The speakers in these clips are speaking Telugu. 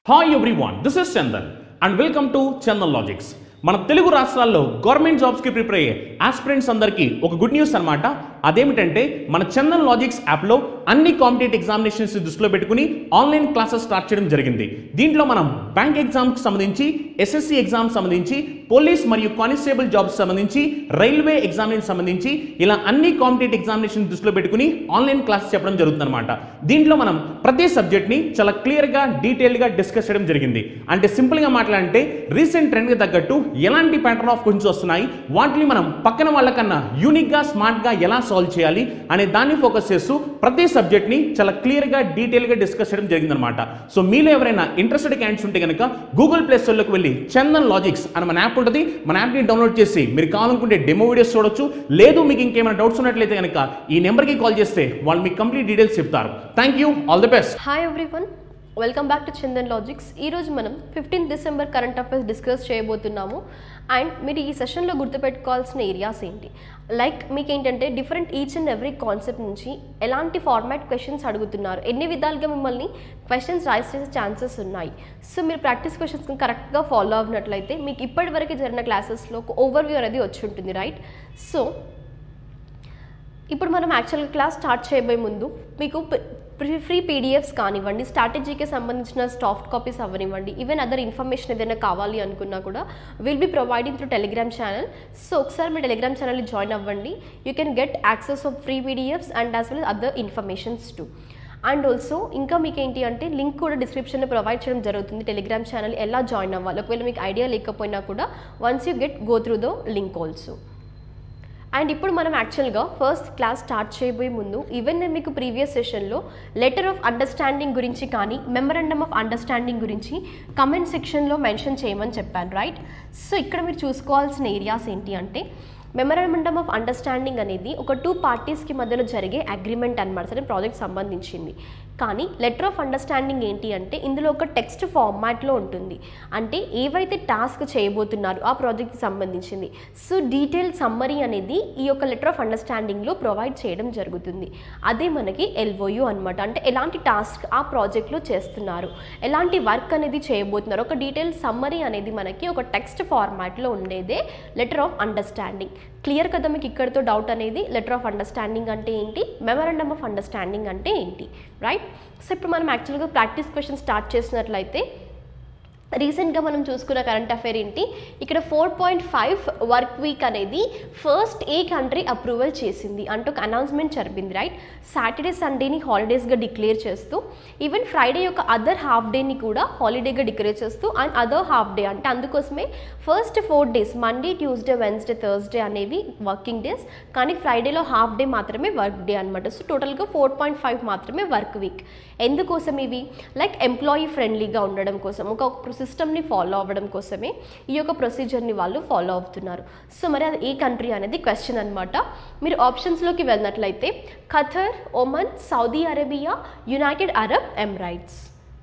Hi everyone this is Chandan and welcome to Chandan logics మన తెలుగు రాష్ట్రాల్లో గవర్నమెంట్ జాబ్స్కి ప్రిపేర్ అయ్యే ఆస్పిరెంట్స్ అందరికీ ఒక గుడ్ న్యూస్ అనమాట అదేమిటంటే మన చందన్ లాజిక్స్ యాప్లో అన్ని కాంపిటేటివ్ ఎగ్జామినేషన్స్ దృష్టిలో పెట్టుకుని ఆన్లైన్ క్లాసెస్ స్టార్ట్ చేయడం జరిగింది దీంట్లో మనం బ్యాంక్ ఎగ్జామ్కి సంబంధించి ఎస్ఎస్సి ఎగ్జామ్ సంబంధించి పోలీస్ మరియు కానిస్టేబుల్ జాబ్స్ సంబంధించి రైల్వే ఎగ్జామినేషన్ సంబంధించి ఇలా అన్ని కాంపిటేటివ్ ఎగ్జామినేషన్ దృష్టిలో పెట్టుకుని ఆన్లైన్ క్లాసెస్ చెప్పడం జరుగుతుందన్నమాట దీంట్లో మనం ప్రతి సబ్జెక్ట్ని చాలా క్లియర్గా డీటెయిల్గా డిస్కస్ చేయడం జరిగింది అంటే సింపుల్గా మాట్లాడంటే రీసెంట్ ట్రెండ్కి తగ్గట్టు ఎలాంటి ప్యాటర్న్ ఆఫ్ క్వశ్చన్స్ వస్తున్నాయి వాటిని మనం పక్కన వాళ్ళకన్నా యూనిక్గా స్మార్ట్గా ఎలా సాల్వ్ చేయాలి అనే దాన్ని ఫోకస్ చేస్తూ ప్రతి సబ్జెక్ట్ని చాలా క్లియర్గా డీటెయిల్గా డిస్కస్ చేయడం జరిగిందనమాట సో మీలో ఎవరైనా ఇంట్రెస్టెడ్ క్యాండిడేట్స్ ఉంటే కనుక గూగుల్ ప్లే స్టోర్లోకి వెళ్ళి చందన్ లాజిక్స్ అని మన యాప్ ఉంటుంది మన యాప్ని డౌన్లోడ్ చేసి మీరు కావాలనుకుంటే డెమో వీడియోస్ చూడొచ్చు లేదు మీకు ఇంకేమైనా డౌట్స్ ఉన్నట్లయితే కనుక ఈ నెంబర్కి కాల్ చేస్తే వాళ్ళు మీకు కంప్లీట్ డీటెయిల్స్ చెప్తారు thank you all the best hi everyone welcome back to Chandan logics ఈరోజు మనం fifteenth December current affairs discuss చేయబోతున్నాము అండ్ మీరు ఈ సెషన్లో గుర్తుపెట్టుకోవాల్సిన ఏరియాస్ ఏంటి లైక్ మీకు ఏంటంటే different each and every concept నుంచి ఎలాంటి ఫార్మాట్ క్వశ్చన్స్ అడుగుతున్నారు ఎన్ని విధాలుగా మిమ్మల్ని క్వశ్చన్స్ రైస్ చేసే ఛాన్సెస్ ఉన్నాయి సో మీరు ప్రాక్టీస్ క్వశ్చన్స్ కరెక్ట్గా ఫాలో అవ్వనట్లయితే మీకు ఇప్పటివరకు జరిగిన క్లాసెస్లో ఒక ఓవర్వ్యూ అనేది వచ్చి ఉంటుంది రైట్ సో ఇప్పుడు మనం యాక్చువల్గా క్లాస్ స్టార్ట్ చేయబోయే ముందు మీకు ఫ్రీ పీడిఎఫ్స్ కానివ్వండి స్ట్రాటజీకి సంబంధించిన సాఫ్ట్ కాపీస్ అవ్వనివ్వండి ఈవెన్ అదర్ ఇన్ఫర్మేషన్ ఏదైనా కావాలి అనుకున్నా కూడా will be providing through Telegram channel so ఒకసారి మీ టెలిగ్రామ్ ఛానల్ని జాయిన్ అవ్వండి you can get access of free PDFs and as well other informations to and also ఇంకా మీకు ఏంటి అంటే లింక్ కూడా డిస్క్రిప్షన్లో ప్రొవైడ్ చేయడం జరుగుతుంది టెలిగ్రామ్ ఛానల్ ఎలా జాయిన్ అవ్వాలి ఒకవేళ మీకు ఐడియా లేకపోయినా కూడా once you get go through the link also and ఇప్పుడు మనం యాక్చువల్గా ఫస్ట్ క్లాస్ స్టార్ట్ చేయబోయే ముందు ఈవెన్ నేను మీకు ప్రీవియస్ సెషన్లో లెటర్ ఆఫ్ అండర్స్టాండింగ్ గురించి కానీ మెమరండమ్ ఆఫ్ అండర్స్టాండింగ్ గురించి కమెంట్ సెక్షన్లో మెన్షన్ చేయమని చెప్పాను రైట్ సో ఇక్కడ మీరు చూసుకోవాల్సిన ఏరియాస్ ఏంటి అంటే మెమరాండమ్ ఆఫ్ అండర్స్టాండింగ్ అనేది ఒక టూ పార్టీస్కి మధ్యలో జరిగే అగ్రిమెంట్ అనమాట సరే ప్రాజెక్ట్ సంబంధించింది కానీ లెటర్ ఆఫ్ అండర్స్టాండింగ్ ఏంటి అంటే ఇందులో ఒక టెక్స్ట్ ఫార్మాట్లో ఉంటుంది అంటే ఏవైతే టాస్క్ చేయబోతున్నారో ఆ ప్రాజెక్ట్కి సంబంధించింది సో డీటెయిల్ సమ్మరీ అనేది ఈ యొక్క లెటర్ ఆఫ్ అండర్స్టాండింగ్లో ప్రొవైడ్ చేయడం జరుగుతుంది అదే మనకి ఎల్ఓయు అనమాట అంటే ఎలాంటి టాస్క్ ఆ ప్రాజెక్ట్లో చేస్తున్నారు ఎలాంటి వర్క్ అనేది చేయబోతున్నారు ఒక డీటెయిల్ సమ్మరీ అనేది మనకి ఒక టెక్స్ట్ ఫార్మాట్లో ఉండేదే లెటర్ ఆఫ్ అండర్స్టాండింగ్ క్లియర్ కదా మీకు ఇక్కడితో డౌట్ అనేది లెటర్ ఆఫ్ అండర్స్టాండింగ్ అంటే ఏంటి మెమరండమ్ ఆఫ్ అండర్స్టాండింగ్ అంటే ఏంటి రైట్ సో ఇప్పుడు మనం యాక్చువల్గా ప్రాక్టీస్ క్వశ్చన్ స్టార్ట్ చేసినట్లయితే రీసెంట్గా మనం చూసుకున్న కరెంట్ అఫైర్ ఏంటి ఇక్కడ four point five work week అనేది ఫస్ట్ ఏ కంట్రీ అప్రూవల్ చేసింది అంటే ఒక అనౌన్స్మెంట్ జరిపింది రైట్ సాటర్డే సండేని హాలిడేస్గా డిక్లేర్ చేస్తూ ఈవెన్ ఫ్రైడే యొక్క అదర్ హాఫ్ డేని కూడా హాలిడేగా డిక్లేర్ చేస్తూ అండ్ అదర్ హాఫ్ డే అంటే అందుకోసమే first four days Monday Tuesday Wednesday Thursday అనేవి వర్కింగ్ డేస్ కానీ ఫ్రైడేలో హాఫ్ డే మాత్రమే వర్క్ డే అనమాట సో టోటల్గా ఫోర్ పాయింట్ ఫైవ్ మాత్రమే వర్క్ వీక్ ఎందుకోసం ఇవి లైక్ ఎంప్లాయీ ఫ్రెండ్లీగా ఉండడం కోసం ఒక సిస్టమ్ని ఫాలో అవ్వడం కోసమే ఈ యొక్క ప్రొసీజర్ని వాళ్ళు ఫాలో అవుతున్నారు సో మరి అది ఏ కంట్రీ అనేది క్వశ్చన్ అనమాట మీరు ఆప్షన్స్లోకి వెళ్ళినట్లయితే Qatar Oman Saudi Arabia United Arab Emirates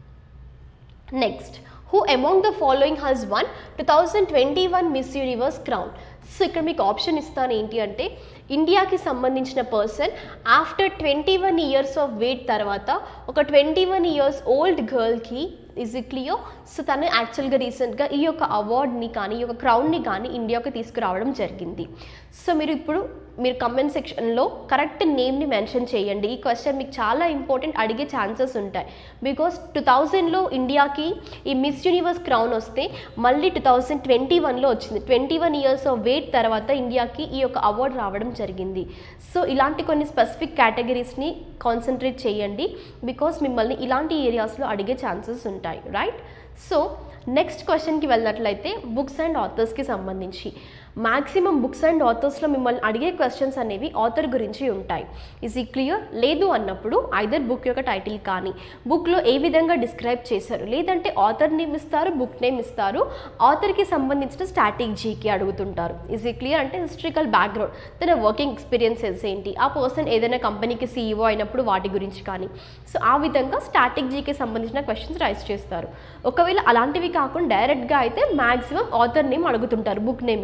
next who among the following has won two thousand twenty one Miss Universe crown so ఇక్కడ మీకు ఆప్షన్ ఇస్తాను ఏంటి అంటే ఇండియాకి సంబంధించిన person after twenty one years of wait తర్వాత ఒక ట్వంటీ వన్ ఇయర్స్ ఓల్డ్ గర్ల్కి ఈజ్ ఇట్ క్లియర్ సో తను యాక్చువల్గా రీసెంట్గా ఈ యొక్క అవార్డ్ని కానీ ఈ యొక్క క్రౌన్ని కానీ ఇండియాకి తీసుకురావడం జరిగింది సో మీరు ఇప్పుడు మీరు కమెంట్ సెక్షన్లో కరెక్ట్ నేమ్ని మెన్షన్ చేయండి ఈ క్వశ్చన్ మీకు చాలా ఇంపార్టెంట్ అడిగే ఛాన్సెస్ ఉంటాయి బికాస్ టూ థౌజండ్లో ఇండియాకి ఈ మిస్ యూనివర్స్ క్రౌన్ వస్తే మళ్ళీ టూ థౌజండ్ ట్వంటీ వన్లో వచ్చింది twenty one years of wait తర్వాత ఇండియాకి ఈ యొక్క అవార్డు రావడం జరిగింది సో ఇలాంటి కొన్ని స్పెసిఫిక్ కేటగిరీస్ని కాన్సన్ట్రేట్ చేయండి బికాస్ మిమ్మల్ని ఇలాంటి ఏరియాస్లో అడిగే ఛాన్సెస్ ఉంటాయి రైట్ సో నెక్స్ట్ క్వశ్చన్కి వెళ్ళినట్లయితే బుక్స్ అండ్ ఆథర్స్కి సంబంధించి మ్యాక్సిమం బుక్స్ అండ్ ఆథర్స్లో మిమ్మల్ని అడిగే క్వశ్చన్స్ అనేవి ఆథర్ గురించి ఉంటాయి ఈజ్ ఈ క్లియర్ లేదు అన్నప్పుడు ఐదర్ బుక్ యొక్క టైటిల్ కానీ బుక్లో ఏ విధంగా డిస్క్రైబ్ చేశారు లేదంటే ఆథర్ నేమ్ ఇస్తారు బుక్ నేమ్ ఇస్తారు ఆథర్కి సంబంధించిన స్ట్రాటజీకి అడుగుతుంటారు ఈజ్ ఈ క్లియర్ అంటే హిస్టరికల్ బ్యాక్గ్రౌండ్ తన వర్కింగ్ ఎక్స్పీరియన్సెస్ ఏంటి ఆ పర్సన్ ఏదైనా కంపెనీకి సీఈఓ అయినప్పుడు వాటి గురించి కానీ సో ఆ విధంగా స్ట్రాటజీకి సంబంధించిన క్వశ్చన్స్ రైస్ చేస్తారు ఒకవేళ అలాంటివి కాకుండా డైరెక్ట్గా అయితే మ్యాక్సిమం ఆథర్ నేమ్ అడుగుతుంటారు బుక్ నేమ్ ఇస్తూ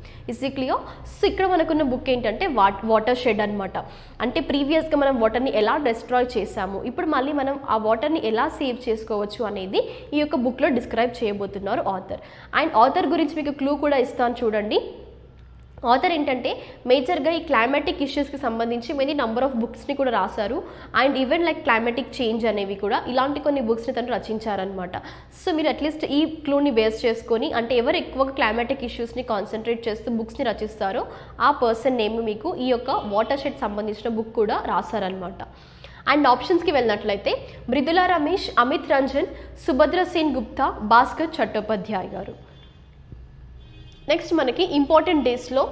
ఇస్ క్లియర్ సో ఇక్కడ మనకున్న బుక్ ఏంటంటే వాట్ వాటర్ షెడ్ అనమాట అంటే ప్రీవియస్గా మనం వాటర్ని ఎలా డిస్ట్రాయ్ చేసాము ఇప్పుడు మళ్ళీ మనం ఆ వాటర్ని ఎలా సేవ్ చేసుకోవచ్చు అనేది ఈ యొక్క బుక్లో డిస్క్రైబ్ చేయబోతున్నారు ఆథర్ అండ్ ఆథర్ గురించి మీకు క్లూ కూడా ఇస్తాను చూడండి ఆథర్ ఏంటంటే మేజర్గా ఈ క్లైమాటిక్ ఇష్యూస్కి సంబంధించి మెనీ నంబర్ ఆఫ్ బుక్స్ని కూడా రాశారు and even like climatic change అనేవి కూడా ఇలాంటి కొన్ని బుక్స్ని తను రచించారనమాట సో మీరు అట్లీస్ట్ ఈ క్లూని బేస్ చేసుకొని అంటే ఎవరు ఎక్కువగా క్లైమాటిక్ ఇష్యూస్ని కాన్సన్ట్రేట్ చేస్తూ బుక్స్ని రచిస్తారో ఆ పర్సన్ నేమ్ మీకు ఈ యొక్క వాటర్ షెడ్ సంబంధించిన బుక్ కూడా రాశారనమాట అండ్ ఆప్షన్స్కి వెళ్ళినట్లయితే మృదులా రమేష్ అమిత్ రంజన్ సుభద్ర సేన్ గుప్తా భాస్కర్ చట్టోపాధ్యాయ్ గారు నెక్స్ట్ మనకి ఇంపార్టెంట్ డేస్లో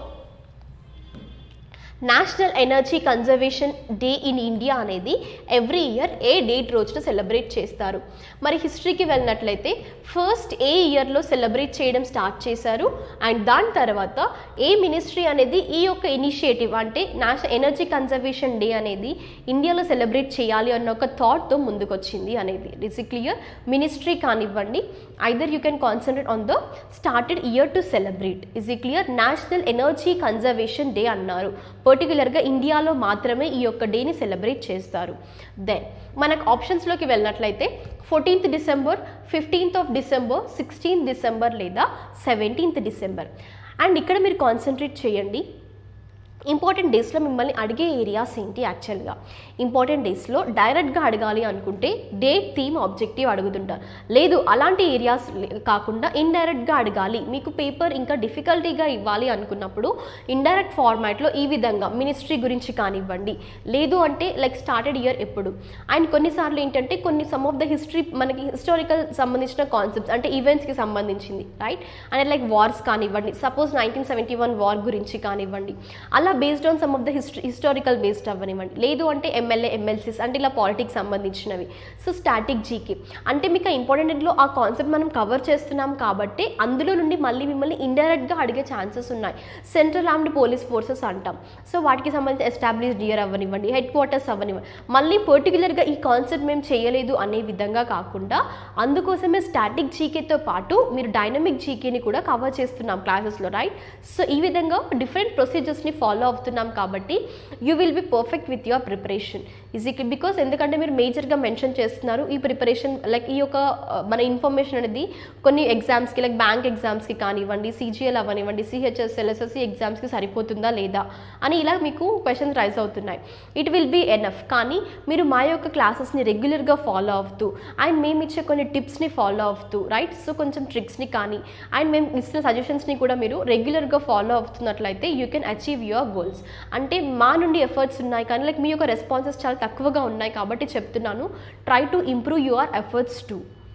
national energy conservation day in India అనేది ఎవ్రీ ఇయర్ ఏ డేట్ రోజున సెలబ్రేట్ చేస్తారు మరి హిస్టరీకి వెళ్ళినట్లయితే ఫస్ట్ ఏ ఇయర్లో సెలబ్రేట్ చేయడం స్టార్ట్ చేశారు అండ్ దాని తర్వాత ఏ మినిస్ట్రీ అనేది ఈ యొక్క ఇనిషియేటివ్ అంటే నేషనల్ ఎనర్జీ కన్జర్వేషన్ డే అనేది ఇండియాలో సెలబ్రేట్ చేయాలి అన్న ఒక థాట్తో ముందుకొచ్చింది అనేది ఇట్స్ క్లియర్ మినిస్ట్రీ కానివ్వండి either you can concentrate on the started year to celebrate is ఈ clear national energy conservation day అన్నారు పర్టికులర్గా ఇండియాలో మాత్రమే ఈ యొక్క డేని సెలబ్రేట్ చేస్తారు దెన్ మనకు ఆప్షన్స్లోకి వెళ్ళినట్లయితే fourteenth December fifteenth of December sixteenth December లేదా సెవెంటీన్త్ డిసెంబర్ అండ్ ఇక్కడ మీరు కాన్సన్ట్రేట్ చేయండి ఇంపార్టెంట్ డేస్లో మిమ్మల్ని అడిగే ఏరియాస్ ఏంటి యాక్చువల్గా ఇంపార్టెంట్ డేస్లో డైరెక్ట్గా అడగాలి అనుకుంటే డేట్ థీమ్ ఆబ్జెక్టివ్ అడుగుతుంటారు లేదు అలాంటి ఏరియాస్ కాకుండా ఇండైరెక్ట్గా అడగాలి మీకు పేపర్ ఇంకా డిఫికల్టీగా ఇవ్వాలి అనుకున్నప్పుడు ఇండైరెక్ట్ ఫార్మాట్లో ఈ విధంగా మినిస్ట్రీ గురించి కానివ్వండి లేదు అంటే లైక్ స్టార్టెడ్ ఇయర్ ఎప్పుడు అండ్ కొన్నిసార్లు ఏంటంటే కొన్ని సమ్ ఆఫ్ ద హిస్టరీ మనకి హిస్టారికల్ సంబంధించిన కాన్సెప్ట్స్ అంటే ఈవెంట్స్కి సంబంధించింది రైట్ అండ్ లైక్ వార్స్ కానివ్వండి suppose nineteen seventy one war గురించి కానివ్వండి అలా based on some of the history historical based అవ్వనివ్వండి లేదు అంటే ఎమ్మెల్యే ఎమ్మెల్సీస్ అంటే ఇలా పాలిటిక్స్ సంబంధించినవి సో స్టాటిక్ జీకే అంటే మీకు ఇంపార్టెంట్లో ఆ కాన్సెప్ట్ మనం కవర్ చేస్తున్నాం కాబట్టి అందులో నుండి మళ్ళీ మిమ్మల్ని ఇండైరెక్ట్గా అడిగే ఛాన్సెస్ ఉన్నాయి సెంట్రల్ ఆర్మ్డ్ పోలీస్ ఫోర్సెస్ అంటాం సో వాటికి సంబంధించి ఎస్టాబ్లిష్డ్ ఇయర్ అవ్వనివ్వండి హెడ్ క్వార్టర్స్ అవ్వనివ్వండి మళ్ళీ పర్టికులర్గా ఈ కాన్సెప్ట్ మేము చేయలేదు అనే విధంగా కాకుండా అందుకోసమే స్టాటిక్ జీకేతో పాటు మీరు డైనమిక్ జీకేని కూడా కవర్ చేస్తున్నాం క్లాసెస్లో రైట్ సో ఈ విధంగా డిఫరెంట్ ప్రొసీజర్స్ని ఫాలో అవుతున్నాం కాబట్టి you will be perfect with your preparation is it because ఎందుకంటే మీరు మేజర్గా మెన్షన్ చేస్తున్నారు ఈ ప్రిపరేషన్ లైక్ ఈ యొక్క ఆ, మన ఇన్ఫర్మేషన్ అనేది కొన్ని ఎగ్జామ్స్కి లైక్ బ్యాంక్ ఎగ్జామ్స్కి కానివ్వండి సీజీఎల్ అవనివ్వండి సిహెచ్ఎస్ ఎల్ఎస్ఎస్సి ఎగ్జామ్స్కి సరిపోతుందా లేదా అని ఇలా మీకు క్వశ్చన్స్ రైజ్ అవుతున్నాయి ఇట్ విల్ బీ ఎనఫ్ కానీ మీరు మా యొక్క క్లాసెస్ని రెగ్యులర్గా ఫాలో అవుతూ అండ్ మేము ఇచ్చే కొన్ని టిప్స్ని ఫాలో అవుతూ రైట్ సో కొంచెం ట్రిక్స్ని కానీ అండ్ మేము ఇస్తున్న సజెషన్స్ని కూడా మీరు రెగ్యులర్గా ఫాలో అవుతున్నట్లయితే you can achieve your goals అంటే మా నుండి ఎఫర్ట్స్ ఉన్నాయి కానీ లైక్ మీ యొక్క రెస్పాన్సెస్ చాలా తక్కువగా ఉన్నాయి కాబట్టి చెప్తున్నాను try to improve your efforts to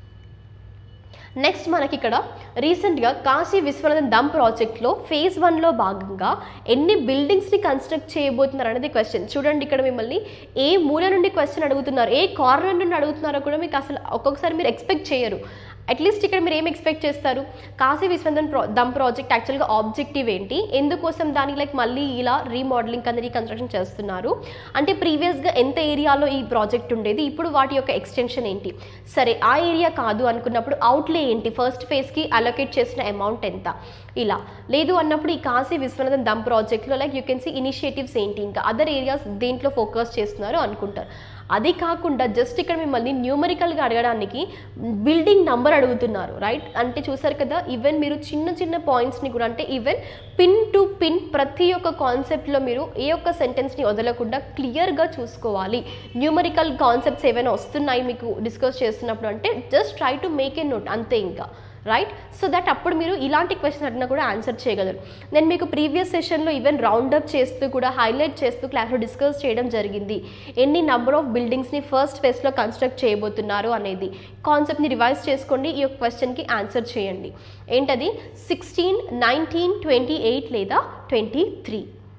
next మనకి ఇక్కడ రీసెంట్గా కాశీ విశ్వనాథన్ దమ్ ప్రాజెక్ట్లో ఫేజ్ వన్లో భాగంగా ఎన్ని బిల్డింగ్స్ని కన్స్ట్రక్ట్ చేయబోతున్నారు అనేది క్వశ్చన్ చూడండి ఇక్కడ మిమ్మల్ని ఏ మూల నుండి క్వశ్చన్ అడుగుతున్నారు ఏ కార్నర్ నుండి అడుగుతున్నారో కూడా మీకు అసలు ఒక్కొక్కసారి మీరు ఎక్స్పెక్ట్ చేయరు అట్లీస్ట్ ఇక్కడ మీరు ఏం ఎక్స్పెక్ట్ చేస్తారు కాశీ విశ్వనాథన్ ప్రో దమ్ ప్రాజెక్ట్ యాక్చువల్గా ఆబ్జెక్టివ్ ఏంటి ఎందుకోసం దానికి లైక్ మళ్ళీ ఇలా రీమోడలింగ్ అనేది రీకన్స్ట్రక్షన్ చేస్తున్నారు అంటే ప్రీవియస్గా ఎంత ఏరియాలో ఈ ప్రాజెక్ట్ ఉండేది ఇప్పుడు వాటి యొక్క ఎక్స్టెన్షన్ ఏంటి సరే ఆ ఏరియా కాదు అనుకున్నప్పుడు అవుట్లే ఏంటి ఫస్ట్ ఫేజ్కి అలొకేట్ చేసిన అమౌంట్ ఎంత ఇలా లేదు అన్నప్పుడు ఈ కాశీ విశ్వనాథన్ దమ్ ప్రాజెక్ట్లో like you can see initiatives ఏంటి ఇంకా అదర్ ఏరియాస్ దేంట్లో ఫోకస్ చేస్తున్నారు అనుకుంటారు అది కాకుండా జస్ట్ ఇక్కడ మిమ్మల్ని న్యూమరికల్గా అడగడానికి బిల్డింగ్ నంబర్ అడుగుతున్నారు రైట్ అంటే చూసారు కదా ఈవెన్ మీరు చిన్న చిన్న పాయింట్స్ని కూడా అంటే ఈవెన్ పిన్ టు పిన్ ప్రతి ఒక్క కాన్సెప్ట్లో మీరు ఏ ఒక్క సెంటెన్స్ని వదలకుండా క్లియర్గా చూసుకోవాలి న్యూమరికల్ కాన్సెప్ట్స్ ఏవైనా వస్తున్నాయి మీకు డిస్కస్ చేస్తున్నప్పుడు అంటే just try to make a note అంతే ఇంకా రైట్ సో దట్ అప్పుడు మీరు ఇలాంటి క్వశ్చన్ అడిగినా కూడా ఆన్సర్ చేయగలరు నేను మీకు ప్రీవియస్ సెషన్లో ఈవెన్ రౌండప్ చేస్తూ కూడా హైలైట్ చేస్తూ క్లాస్లో డిస్కస్ చేయడం జరిగింది ఎన్ని నెంబర్ ఆఫ్ బిల్డింగ్స్ని ఫస్ట్ ఫేస్లో కన్స్ట్రక్ట్ చేయబోతున్నారు అనేది కాన్సెప్ట్ని రివైజ్ చేసుకోండి ఈ యొక్క క్వశ్చన్కి ఆన్సర్ చేయండి ఏంటది సిక్స్టీన్ నైన్టీన్ ట్వంటీ ఎయిట్ లేదా ట్వంటీ త్రీ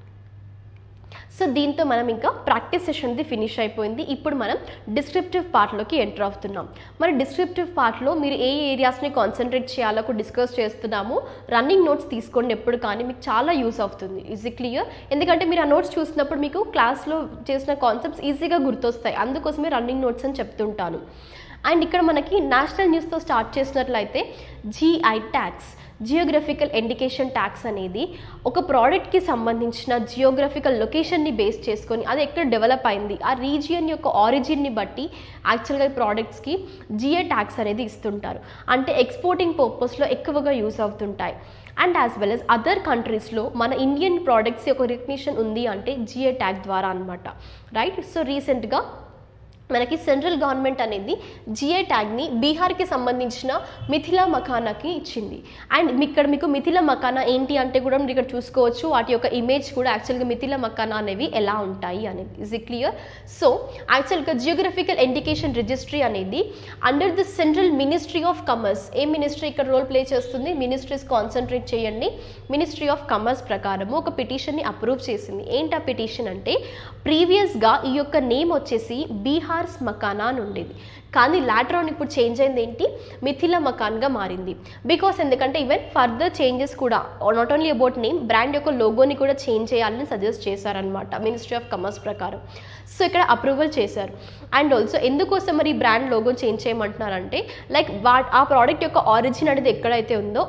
సో దీంతో మనం ఇంకా ప్రాక్టీస్ సెషన్ది ఫినిష్ అయిపోయింది ఇప్పుడు మనం డిస్క్రిప్టివ్ పార్ట్లోకి ఎంటర్ అవుతున్నాం మరి డిస్క్రిప్టివ్ పార్ట్లో మీరు ఏ ఏరియాస్ని కాన్సన్ట్రేట్ చేయాలో కూడా డిస్కస్ చేస్తున్నాము రన్నింగ్ నోట్స్ తీసుకోండి ఎప్పుడు కానీ మీకు చాలా యూస్ అవుతుంది ఈజీ క్లియర్ ఎందుకంటే మీరు ఆ నోట్స్ చూసినప్పుడు మీకు క్లాస్లో చేసిన కాన్సెప్ట్స్ ఈజీగా గుర్తొస్తాయి అందుకోసమే రన్నింగ్ నోట్స్ అని చెప్తుంటాను అండ్ ఇక్కడ మనకి నేషనల్ న్యూస్తో స్టార్ట్ చేసినట్లయితే GI tax geographical indication tax అనేది ఒక ప్రోడక్ట్కి సంబంధించిన జియోగ్రఫికల్ లొకేషన్ని బేస్ చేసుకొని అది ఎక్కడ డెవలప్ అయింది ఆ రీజియన్ యొక్క ఆరిజిన్ని బట్టి యాక్చువల్గా ప్రోడక్ట్స్కి జిఐ ట్యాక్స్ అనేది ఇస్తుంటారు అంటే ఎక్స్పోర్టింగ్ పర్పస్లో ఎక్కువగా యూస్ అవుతుంటాయి and as well as other కంట్రీస్లో మన ఇండియన్ ప్రోడక్ట్స్ యొక్క రికగ్నిషన్ ఉంది అంటే జిఐ ట్యాగ్ ద్వారా అనమాట రైట్ సో రీసెంట్గా మనకి సెంట్రల్ గవర్నమెంట్ అనేది జిఐ ట్యాగ్ని బీహార్కి సంబంధించిన మిథిలా మఖానాకి ఇచ్చింది అండ్ మీ- ఇక్కడ మీకు మిథిలా మఖానా ఏంటి అంటే కూడా మీరు ఇక్కడ చూసుకోవచ్చు వాటి యొక్క ఇమేజ్ కూడా యాక్చువల్గా మిథిలా మఖానా అనేవి ఎలా ఉంటాయి అనేది ఇస్ ఇట్ క్లియర్ సో యాక్చువల్గా జియోగ్రఫికల్ ఇండికేషన్ రిజిస్ట్రీ అనేది under the central ministry of commerce a ministry ఇక్కడ రోల్ ప్లే చేస్తుంది మినిస్ట్రీస్ కాన్సన్ట్రేట్ చేయండి మినిస్ట్రీ ఆఫ్ కమర్స్ ప్రకారము ఒక పిటిషన్ని అప్రూవ్ చేసింది ఏంటి ఆ పిటిషన్ అంటే ప్రీవియస్గా ఈ యొక్క నేమ్ వచ్చేసి బీహార్స్ మకానా అని ఉండేది కానీ లాటర్ ఆన్ ఇప్పుడు చేంజ్ అయింది ఏంటి మిథిలా మకాన్గా మారింది బికాస్ ఎందుకంటే ఈవెన్ ఫర్దర్ చేంజెస్ కూడా not only about name brand యొక్క లోగోని కూడా చేంజ్ చేయాలని సజెస్ట్ చేశారనమాట మినిస్ట్రీ ఆఫ్ కమర్స్ ప్రకారం సో ఇక్కడ అప్రూవల్ చేశారు అండ్ ఆల్సో ఎందుకోసం మరి బ్రాండ్ లోగో చేంజ్ చేయమంటున్నారంటే లైక్ వా ఆ ప్రోడక్ట్ యొక్క ఆరిజిన్ అనేది ఎక్కడైతే ఉందో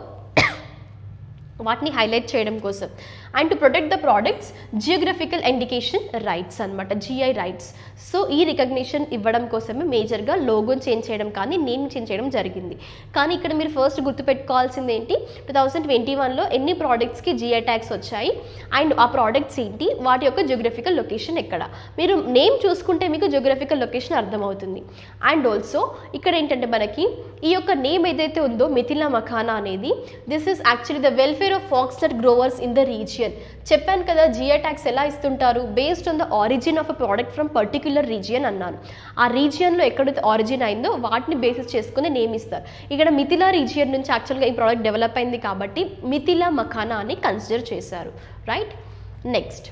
వాటిని హైలైట్ చేయడం కోసం and to protect the products geographical indication rights అనమాట జిఐ రైట్స్ సో ఈ రికగ్నిషన్ ఇవ్వడం కోసమే మేజర్గా లోగో చేంజ్ చేయడం కానీ నేమ్ చేంజ్ చేయడం జరిగింది కానీ ఇక్కడ మీరు ఫస్ట్ గుర్తుపెట్టుకోవాల్సింది ఏంటి టూ థౌజండ్ ట్వంటీ వన్లో ఎన్ని ప్రోడక్ట్స్కి జిఐ ట్యాక్స్ వచ్చాయి అండ్ ఆ ప్రోడక్ట్స్ ఏంటి వాటి యొక్క జియోగ్రఫికల్ లొకేషన్ ఎక్కడ మీరు నేమ్ చూసుకుంటే మీకు జియోగ్రఫికల్ లొకేషన్ అర్థమవుతుంది అండ్ ఆల్సో ఇక్కడ ఏంటంటే మనకి ఈ యొక్క నేమ్ ఏదైతే ఉందో మిథిలా మఖానా అనేది this is actually the welfare of foxnut growers in the region చెప్పాను కదా జియో ట్యాక్స్ ఎలా ఇస్తుంటారు based on the origin of a product from particular region అన్నాను ఆ రీజియన్లో ఎక్కడైతే ఆరిజిన్ అయిందో వాటిని బేసిస్ చేసుకుని నేమ్ ఇస్తారు ఇక్కడ మిథిలా రీజియన్ నుంచి యాక్చువల్గా ఈ ప్రోడక్ట్ డెవలప్ అయింది కాబట్టి మిథిలా మఖానా అని కన్సిడర్ చేశారు రైట్ నెక్స్ట్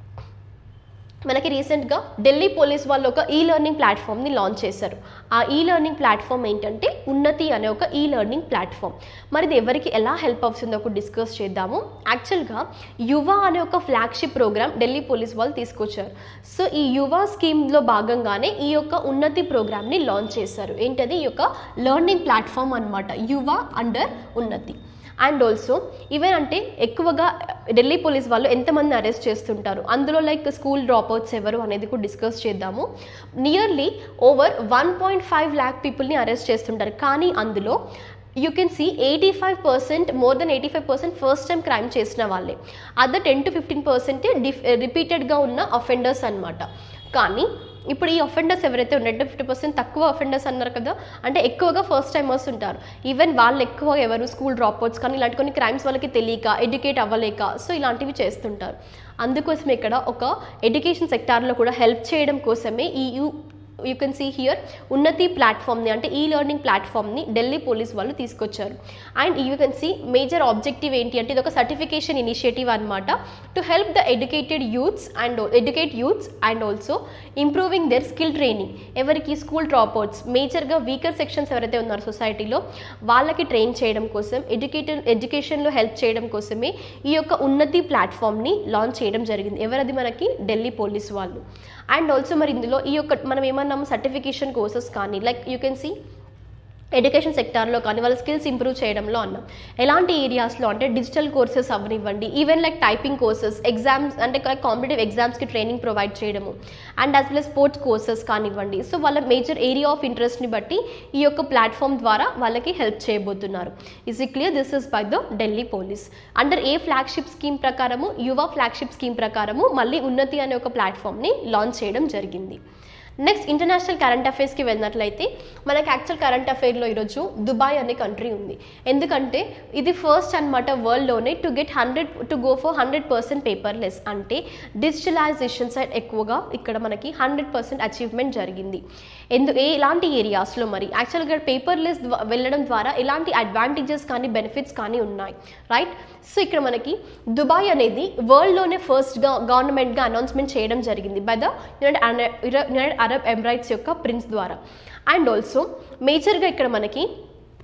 మనకి రీసెంట్గా ఢిల్లీ పోలీస్ వాళ్ళు ఒక ఈ లెర్నింగ్ ప్లాట్ఫామ్ని లాంచ్ చేశారు ఆ ఈ లెర్నింగ్ ప్లాట్ఫామ్ ఏంటంటే ఉన్నతి అనే ఒక ఈ లెర్నింగ్ ప్లాట్ఫామ్ మరి ఇది ఎవరికి ఎలా హెల్ప్ అవుతుందో ఒక డిస్కస్ చేద్దాము యాక్చువల్గా యువ అనే ఒక ఫ్లాగ్షిప్ ప్రోగ్రామ్ ఢిల్లీ పోలీస్ వాళ్ళు తీసుకొచ్చారు సో ఈ యువ స్కీమ్లో భాగంగానే ఈ యొక్క ఉన్నతి ప్రోగ్రామ్ని లాంచ్ చేశారు ఏంటది ఈ యొక్క లెర్నింగ్ ప్లాట్ఫామ్ అన్నమాట యువ అండర్ ఉన్నతి అండ్ ఆల్సో ఈవెన్ అంటే ఎక్కువగా ఢిల్లీ పోలీస్ వాళ్ళు ఎంతమంది అరెస్ట్ చేస్తుంటారు అందులో లైక్ స్కూల్ డ్రాప్అవుట్స్ ఎవరు అనేది కూడా డిస్కస్ చేద్దాము nearly over one point five lakh పీపుల్ని అరెస్ట్ చేస్తుంటారు కానీ అందులో you can see eighty five percent more than eighty five percent first time crime చేసిన వాళ్ళే అదర్ టెన్ టు ఫిఫ్టీన్ పర్సెంటే డిఫ్ రిపీటెడ్గా ఉన్న అఫెండర్స్ అనమాట కానీ ఇప్పుడు ఈ అఫెండర్స్ ఎవరైతే ఉన్నారో ఫిఫ్టీ పర్సెంట్ తక్కువ అఫెండర్స్ అన్నారు కదా అంటే ఎక్కువగా ఫస్ట్ టైమర్స్ ఉంటారు ఈవెన్ వాళ్ళు ఎక్కువ ఎవరు స్కూల్ డ్రాప్అవుట్స్ కానీ ఇలాంటి కొన్ని క్రైమ్స్ వాళ్ళకి తెలియక ఎడ్యుకేట్ అవ్వలేక సో ఇలాంటివి చేస్తుంటారు అందుకోసం ఇక్కడ ఒక ఎడ్యుకేషన్ సెక్టార్లో కూడా హెల్ప్ చేయడం కోసమే ఈ you you can see here Unnati ప్లాట్ఫామ్ని అంటే ఈ లెర్నింగ్ ప్లాట్ఫామ్ని ఢిల్లీ పోలీస్ వాళ్ళు తీసుకొచ్చారు and you can see major objective ఏంటి అంటే ఇది ఒక సర్టిఫికేషన్ ఇనిషియేటివ్ అనమాట to help the educated youths and educate youths and also improving their skill training ఎవరికి స్కూల్ డ్రాప్అవుట్స్ మేజర్గా వీకర్ సెక్షన్స్ ఎవరైతే ఉన్నారో సొసైటీలో వాళ్ళకి ట్రైన్ చేయడం కోసం ఎడ్యుకేటెడ్ ఎడ్యుకేషన్లో హెల్ప్ చేయడం కోసమే ఈ యొక్క ఉన్నతి ప్లాట్ఫామ్ని లాంచ్ చేయడం జరిగింది ఎవరది మనకి ఢిల్లీ పోలీస్ వాళ్ళు అండ్ ఆల్సో మరి ఇందులో ఈ యొక్క మనం ఏమన్నాము సర్టిఫికేషన్ కోర్సెస్ కానీ like you can see education సెక్టార్లో కానీ వాళ్ళ స్కిల్స్ ఇంప్రూవ్ చేయడంలో అన్నాం ఎలాంటి ఏరియాస్లో అంటే డిజిటల్ కోర్సెస్ అవనివ్వండి even like typing courses exams అంటే కాంపిటేటివ్ ఎగ్జామ్స్కి ట్రైనింగ్ ప్రొవైడ్ చేయడము and as well sports courses కానివ్వండి సో వాళ్ళ మేజర్ ఏరియా ఆఫ్ ఇంట్రెస్ట్ని బట్టి ఈ యొక్క ప్లాట్ఫామ్ ద్వారా వాళ్ళకి హెల్ప్ చేయబోతున్నారు is it clear this is by the Delhi police under a flagship scheme ప్రకారము యువ ఫ్లాగ్షిప్ స్కీమ్ ప్రకారము మళ్ళీ ఉన్నతి అనే ఒక ప్లాట్ఫామ్ని లాంచ్ చేయడం జరిగింది నెక్స్ట్ ఇంటర్నేషనల్ కరెంట్ అఫైర్స్కి వెళ్ళినట్లయితే మనకి యాక్చువల్ కరెంట్ అఫైర్లో ఈరోజు దుబాయ్ అనే కంట్రీ ఉంది ఎందుకంటే ఇది ఫస్ట్ అనమాట వరల్డ్లోనే to get hundred to go for hundred percent paperless అంటే డిజిటలైజేషన్ సైడ్ ఎక్కువగా ఇక్కడ మనకి హండ్రెడ్ పర్సెంట్ అచీవ్మెంట్ జరిగింది ఎందు ఏ ఎలాంటి ఏరియాస్లో మరి యాక్చువల్గా పేపర్లెస్ వెళ్ళడం ద్వారా ఎలాంటి అడ్వాంటేజెస్ కానీ బెనిఫిట్స్ కానీ ఉన్నాయి రైట్ సో ఇక్కడ మనకి దుబాయ్ అనేది వరల్డ్లోనే ఫస్ట్గా గవర్నమెంట్గా అనౌన్స్మెంట్ చేయడం జరిగింది by the united united Arab Emirates యొక్క ప్రిన్స్ ద్వారా అండ్ ఆల్సో మేజర్గా ఇక్కడ మనకి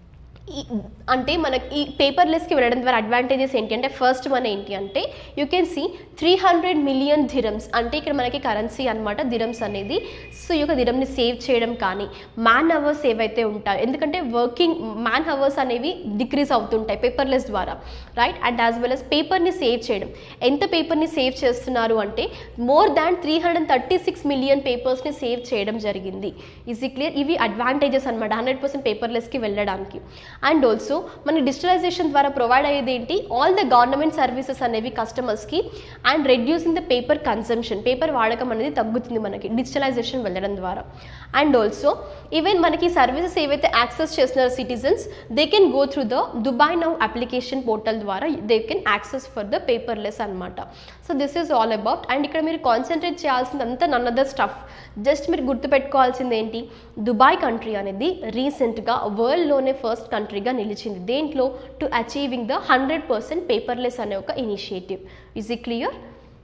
ఈ- అంటే మనకి ఈ పేపర్లెస్కి వెళ్ళడం ద్వారా అడ్వాంటేజెస్ ఏంటి అంటే ఫస్ట్ మన ఏంటి అంటే you can see three hundred million dirhams అంటే ఇక్కడ మనకి కరెన్సీ అనమాట ధిరమ్స్ అనేది సో ఈ యొక్క ధిరమ్ని సేవ్ చేయడం కానీ మ్యాన్ అవర్స్ ఏవైతే ఉంటాయో ఎందుకంటే వర్కింగ్ మ్యాన్ అవర్స్ అనేవి డిక్రీజ్ అవుతుంటాయి పేపర్లెస్ ద్వారా right and as well as పేపర్ని సేవ్ చేయడం ఎంత పేపర్ని సేవ్ చేస్తున్నారు అంటే more than three hundred thirty six million పేపర్స్ని సేవ్ చేయడం జరిగింది ఈజీ క్లియర్ ఇవి అడ్వాంటేజెస్ అనమాట హండ్రెడ్ పర్సెంట్ పేపర్లెస్కి వెళ్ళడానికి అండ్ ఆల్సో మన డిజిటలైజేషన్ ద్వారా ప్రొవైడ్ అయ్యేది ఏంటి ఆల్ ద గవర్నమెంట్ సర్వీసెస్ అనేవి కస్టమర్స్కి and reducing the paper consumption paper వాడకం అనేది తగ్గుతుంది మనకి డిజిటలైజేషన్ వెళ్ళడం ద్వారా అండ్ ఆల్సో ఈవెన్ మనకి సర్వీసెస్ ఏవైతే యాక్సెస్ చేస్తున్నారో citizens they can go through the Dubai now application portal ద్వారా they can access for the paperless అనమాట so this is all about and ఇక్కడ మీరు కాన్సన్ట్రేట్ చేయాల్సింది అంతా నన్ అదర్ స్టఫ్ జస్ట్ మీరు గుర్తుపెట్టుకోవాల్సింది ఏంటి దుబాయ్ కంట్రీ అనేది రీసెంట్గా వరల్డ్లోనే ఫస్ట్ కంట్రీగా నిలిచింది దేంట్లో to achieving the hundred percent paperless అనే ఒక ఇనిషియేటివ్ ఈజ్ ఈ క్లియర్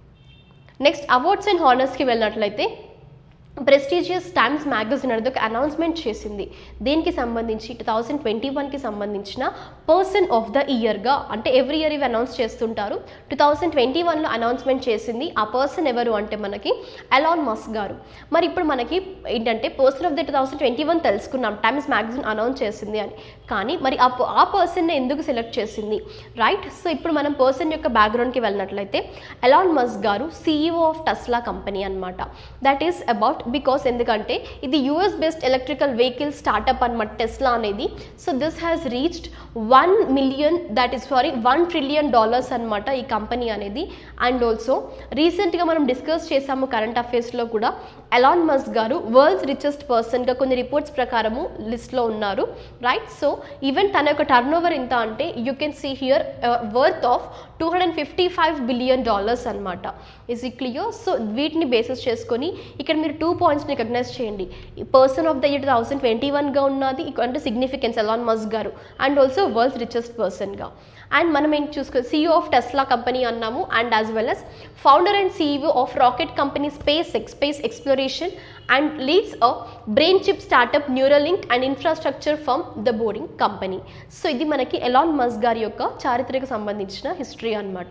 నెక్స్ట్ అవార్డ్స్ అండ్ హానర్స్కి వెళ్ళినట్లయితే ప్రెస్టీజియస్ టైమ్స్ మ్యాగజైన్ అనేది ఒక అనౌన్స్మెంట్ చేసింది దీనికి సంబంధించి టూ థౌజండ్ ట్వంటీ వన్కి సంబంధించిన పర్సన్ ఆఫ్ ద ఇయర్గా అంటే ఎవ్రీ ఇయర్ ఇవి అనౌన్స్ చేస్తుంటారు టూ థౌజండ్ ట్వంటీ వన్లో అనౌన్స్మెంట్ చేసింది ఆ పర్సన్ ఎవరు అంటే మనకి అలాన్ మస్క్ గారు మరి ఇప్పుడు మనకి ఏంటంటే person of the two thousand twenty one తెలుసుకున్నాం టైమ్స్ మ్యాగజైన్ అనౌన్స్ చేసింది అని కానీ మరి ఆ ప- ఆ పర్సన్ని ఎందుకు సెలెక్ట్ చేసింది రైట్ సో ఇప్పుడు మనం పర్సన్ యొక్క బ్యాక్గ్రౌండ్కి వెళ్ళినట్లయితే అలాన్ మస్క్ గారు సీఈఓ ఆఫ్ టస్లా కంపెనీ అనమాట దట్ ఈస్ అబౌట్ బికాస్ ఎందుకంటే ఇది US based electrical vehicle startup అనమాట టెస్లా అనేది so this has reached one million that is sorry one trillion dollars అనమాట ఈ కంపెనీ అనేది అండ్ ఆల్సో రీసెంట్గా మనం డిస్కస్ చేసాము కరెంట్ అఫైర్స్లో కూడా అలాన్ మస్క్ గారు వరల్డ్స్ రిచెస్ట్ పర్సన్గా కొన్ని రిపోర్ట్స్ ప్రకారము లిస్ట్లో ఉన్నారు రైట్ సో ఈవెన్ తన యొక్క టర్న్ ఓవర్ ఎంత అంటే you can see here worth of two hundred fifty five billion dollars అనమాట ఇస్ ఈ క్లియర్ సో వీటిని బేసిస్ చేసుకొని ఇక్కడ మీరు టూ పాయింట్స్ని రికగ్నైజ్ చేయండి ఈ person of the year two thousand twenty వన్గా ఉన్నది ఇక అంటే సిగ్నిఫికెన్స్ అలాన్ మస్క్ గారు అండ్ ఆల్సో వరల్డ్స్ రిచెస్ట్ పర్సన్గా అండ్ మనం ఏంటి చూసుకో సీఈఓ ఆఫ్ టెస్లా కంపెనీ అన్నాము and as well as founder and CEO of rocket company space SpaceX space exploration and leads a brain chip startup Neuralink and infrastructure from the Boring Company so ఇది మనకి ఎలాన్ మస్క్ గారి యొక్క చారిత్రక సంబంధించిన హిస్టరీ అన్నమాట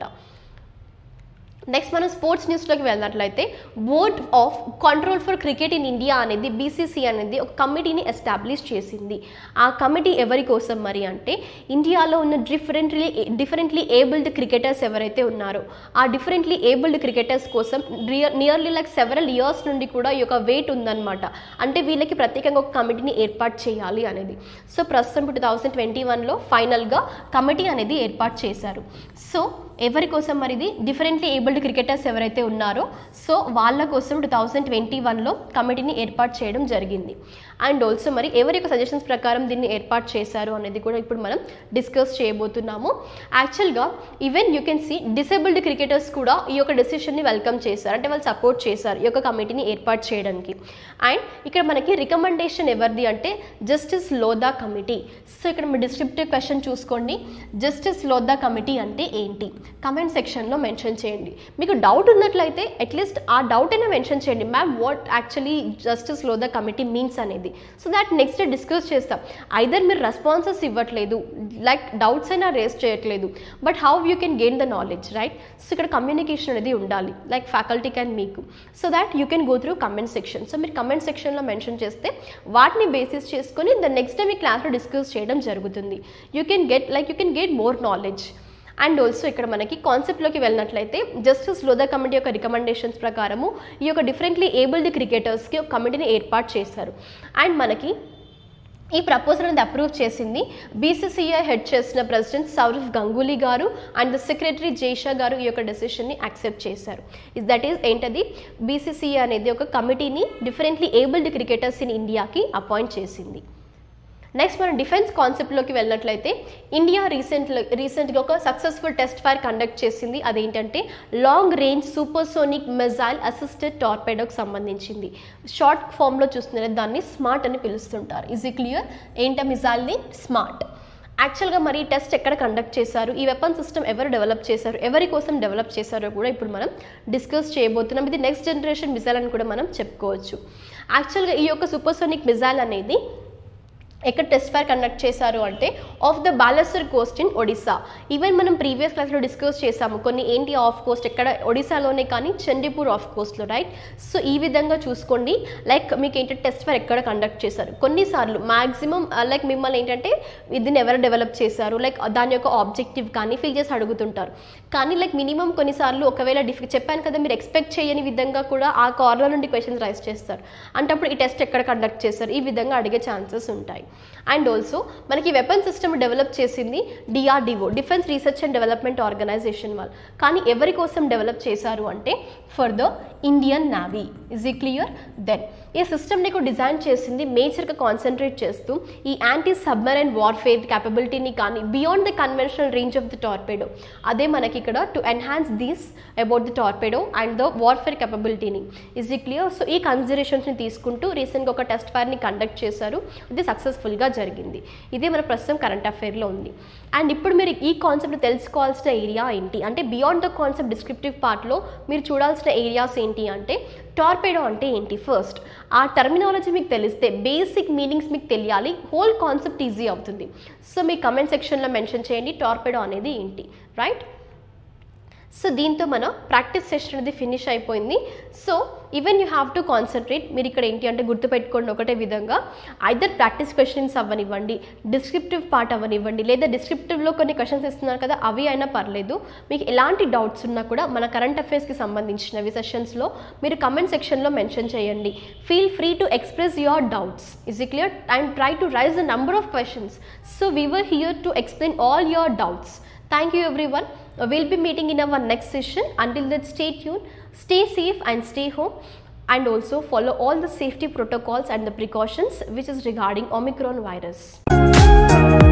నెక్స్ట్ మనం స్పోర్ట్స్ న్యూస్లోకి వెళ్ళినట్లయితే board of control for cricket in India అనేది బీసీసీ అనేది ఒక కమిటీని ఎస్టాబ్లిష్ చేసింది ఆ కమిటీ ఎవరి కోసం మరి అంటే ఇండియాలో ఉన్న డిఫరెంట్లీ డిఫరెంట్లీ ఏబుల్డ్ క్రికెటర్స్ ఎవరైతే ఉన్నారో ఆ డిఫరెంట్లీ ఏబుల్డ్ క్రికెటర్స్ కోసం నియర్లీ లైక్ సెవెరల్ ఇయర్స్ నుండి కూడా ఈ యొక్క వెయిట్ ఉందన్నమాట అంటే వీళ్ళకి ప్రత్యేకంగా ఒక కమిటీని ఏర్పాటు చేయాలి అనేది సో ప్రస్తుతం టూ థౌజండ్ ట్వంటీ వన్లో ఫైనల్గా కమిటీ అనేది ఏర్పాటు చేశారు సో ఎవరి కోసం మరి ఇది డిఫరెంట్లీ ఏబుల్డ్ క్రికెటర్స్ ఎవరైతే ఉన్నారో సో వాళ్ళ కోసం టూ థౌజండ్ ట్వంటీ వన్లో కమిటీని ఏర్పాటు చేయడం జరిగింది అండ్ ఆల్సో మరి ఎవరి యొక్క సజెషన్స్ ప్రకారం దీన్ని ఏర్పాటు చేశారు అనేది కూడా ఇప్పుడు మనం డిస్కస్ చేయబోతున్నాము యాక్చువల్గా even you can see disabled cricketers కూడా ఈ యొక్క డెసిషన్ని వెల్కమ్ చేశారు అంటే వాళ్ళు సపోర్ట్ చేశారు ఈ యొక్క కమిటీని ఏర్పాటు చేయడానికి అండ్ ఇక్కడ మనకి రికమెండేషన్ ఎవరిది అంటే జస్టిస్ లోదా కమిటీ సో ఇక్కడ మీ డిస్క్రిప్టివ్ క్వశ్చన్ చూసుకోండి జస్టిస్ లోదా కమిటీ అంటే ఏంటి కమెంట్ సెక్షన్లో మెన్షన్ చేయండి మీకు డౌట్ ఉన్నట్లయితే అట్లీస్ట్ ఆ డౌట్ అయినా మెన్షన్ చేయండి ma'am what actually justice Lodha committee means అనేది సో దాట్ నెక్స్ట్ డిస్కస్ చేస్తాం ఐదర్ మీరు రెస్పాన్సెస్ ఇవ్వట్లేదు లైక్ డౌట్స్ అయినా రేస్ చేయట్లేదు but how you can gain the knowledge right so ఇక్కడ కమ్యూనికేషన్ అనేది ఉండాలి లైక్ ఫ్యాకల్టీకి అండ్ మీకు so that you can go through comment section so మీరు కమెంట్ సెక్షన్లో మెన్షన్ చేస్తే వాటిని బేసిస్ చేసుకొని ద నెక్స్ట్ డే మీ క్లాస్లో డిస్కస్ చేయడం జరుగుతుంది you can get like you can get more knowledge and also ఇక్కడ మనకి కాన్సెప్ట్లోకి వెళ్ళినట్లయితే జస్టిస్ లోదా కమిటీ యొక్క రికమెండేషన్స్ ప్రకారము ఈ యొక్క డిఫరెంట్లీ ఏబుల్డ్ క్రికెటర్స్కి ఒక కమిటీని ఏర్పాటు చేశారు అండ్ మనకి ఈ ప్రపోజల్ అనేది అప్రూవ్ చేసింది బీసీసీఐ హెడ్ చేసిన president Sourav Ganguly garu and the secretary Jay Shah garu ఈ యొక్క డెసిషన్ని యాక్సెప్ట్ చేశారు ఇస్ దట్ ఈస్ ఏంటది బీసీసీఐ అనేది ఒక కమిటీని డిఫరెంట్లీ ఏబుల్డ్ క్రికెటర్స్ ఇన్ ఇండియాకి అపాయింట్ చేసింది నెక్స్ట్ మనం డిఫెన్స్ కాన్సెప్ట్లోకి వెళ్ళినట్లయితే ఇండియా రీసెంట్ రీసెంట్గా ఒక సక్సెస్ఫుల్ టెస్ట్ ఫైర్ కండక్ట్ చేసింది అదేంటంటే long range supersonic missile assisted టార్పెడోకి సంబంధించింది షార్ట్ ఫామ్లో చూస్తున్నారు దాన్ని స్మార్ట్ అని పిలుస్తుంటారు ఈజీ క్లియర్ ఏంట మిజైల్ని స్మార్ట్ యాక్చువల్గా మరి ఈ టెస్ట్ ఎక్కడ కండక్ట్ చేశారు ఈ వెపన్ సిస్టమ్ ఎవరు డెవలప్ చేశారు ఎవరి కోసం డెవలప్ చేశారో కూడా ఇప్పుడు మనం డిస్కస్ చేయబోతున్నాం ఇది నెక్స్ట్ జనరేషన్ మిజైల్ అని కూడా మనం చెప్పుకోవచ్చు యాక్చువల్గా ఈ యొక్క సూపర్సోనిక్ మిజైల్ అనేది ఎక్కడ టెస్ట్ ఫైర్ కండక్ట్ చేశారు అంటే off the Balasore coast in Odisha even మనం ప్రీవియస్ క్లాస్లో డిస్కస్ చేసాము కొన్ని ఏంటి ఆఫ్ కోస్ట్ ఎక్కడ ఒడిశాలోనే కానీ చండీపూర్ ఆఫ్ కోస్ట్లో రైట్ సో ఈ విధంగా చూసుకోండి లైక్ మీకు ఏంటంటే టెస్ట్ ఫైర్ ఎక్కడ కండక్ట్ చేశారు కొన్నిసార్లు మాక్సిమం లైక్ మిమ్మల్ని ఏంటంటే దీన్ని ఎవరు డెవలప్ చేశారు లైక్ దాని యొక్క ఆబ్జెక్టివ్ కానీ ఫిల్ చేసి అడుగుతుంటారు కానీ లైక్ మినిమం కొన్నిసార్లు ఒకవేళ డిఫ్ చెప్పాను కదా మీరు ఎక్స్పెక్ట్ చేయని విధంగా కూడా ఆ కార్నర్ నుండి క్వశ్చన్స్ రైస్ చేస్తారు అంటే అప్పుడు ఈ టెస్ట్ ఎక్కడ కండక్ట్ చేస్తారు ఈ విధంగా అడిగే ఛాన్సెస్ ఉంటాయి అండ్ ఆల్సో మనకి వెపన్ సిస్టమ్ డెవలప్ చేసింది DRDO defence research and development organisation వాళ్ళు కానీ ఎవరి కోసం డెవలప్ చేశారు అంటే for the Indian navy is ఈ క్లియర్ దెన్ ఈ సిస్టమ్ నీకు డిజైన్ చేసింది మేజర్గా కాన్సన్ట్రేట్ చేస్తూ ఈ యాంటీ సబ్మరైన్ వార్ఫేర్ క్యాపబిలిటీని కానీ beyond the conventional range of the torpedo అదే మనకి ఇక్కడ to enhance these about the torpedo and the warfare క్యాపబిలిటీని ఇజ్ ఈ క్లియర్ సో ఈ కన్సిడరేషన్స్ని తీసుకుంటూ రీసెంట్గా ఒక టెస్ట్ ఫైర్ని కండక్ట్ చేశారు ఇది సక్సెస్ఫుల్గా జరిగింది ఇదే మన ప్రస్తుతం కరెంట్ అఫైర్లో ఉంది అండ్ ఇప్పుడు మీరు ఈ కాన్సెప్ట్ తెలుసుకోవాల్సిన ఏరియా ఏంటి అంటే బియాండ్ ద కాన్సెప్ట్ డిస్క్రిప్టివ్ పార్ట్లో మీరు చూడాల్సిన ఏరియాస్ ఏంటి అంటే టార్పేడో అంటే ఏంటి ఫస్ట్ ఆ టర్మినాలజీ మీకు తెలిస్తే బేసిక్ మీనింగ్స్ మీకు తెలియాలి హోల్ కాన్సెప్ట్ ఈజీ అవుతుంది సో మీ కమెంట్ సెక్షన్లో మెన్షన్ చేయండి టార్పేడో అనేది ఏంటి రైట్ సో దీంతో మన ప్రాక్టీస్ సెషన్ అనేది ఫినిష్ అయిపోయింది so even you have to concentrate మీరు ఇక్కడ ఏంటి అంటే గుర్తుపెట్టుకోండి ఒకటే విధంగా ఐదర్ ప్రాక్టీస్ క్వశ్చన్స్ అవ్వనివ్వండి డిస్క్రిప్టివ్ పార్ట్ అవ్వనివ్వండి లేదా డిస్క్రిప్టివ్లో కొన్ని క్వశ్చన్స్ ఇస్తున్నారు కదా అవి అయినా పర్లేదు మీకు ఎలాంటి డౌట్స్ ఉన్నా కూడా మన కరెంట్ అఫైర్స్కి సంబంధించినవి సెషన్స్లో మీరు కమెంట్ సెక్షన్లో మెన్షన్ చేయండి feel free to express your doubts is ఈ clear and try to raise the number of questions so we are here to explain all your doubts Thank you everyone. Uh, We'll be meeting in our next session. Until then, stay tuned, stay safe and stay home and also follow all the safety protocols and the precautions which is regarding Omicron virus.